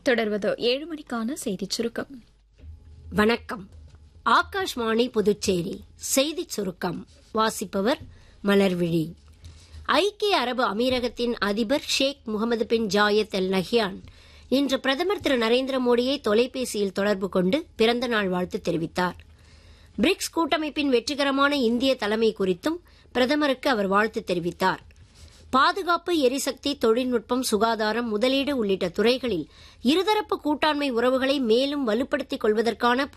தொடர்வது ஏழு மணிக்கான செய்திச் சுருக்கம் வணக்கம் ஆகாஷ்வாணி புதுச்சேரி செய்திச் சுருக்கம் வாசிப்பவர் மலர்விழி ஐக்கிய அரபு அமீரகத்தின் அதிபர் Sheikh Mohamed bin Zayed Al Nahyan இன்று பிரதமர் திரு நரேந்திர மோடியை தொலைபேசியில் தொடர்பு கொண்டு பிறந்த நாள் வாழ்த்து தெரிவித்தார் பிரிக்ஸ் கூட்டமைப்பின் வெற்றிகரமான இந்திய தலைமை குறித்தும் பிரதமருக்கு அவர் வாழ்த்து தெரிவித்தார் பாதுகாப்பு எரிசக்தி தொழில்நுட்பம் சுகாதாரம் முதலீடு உள்ளிட்ட துறைகளில் இருதரப்பு கூட்டாண்மை உறவுகளை மேலும் வலுப்படுத்திக் கொள்வதற்கான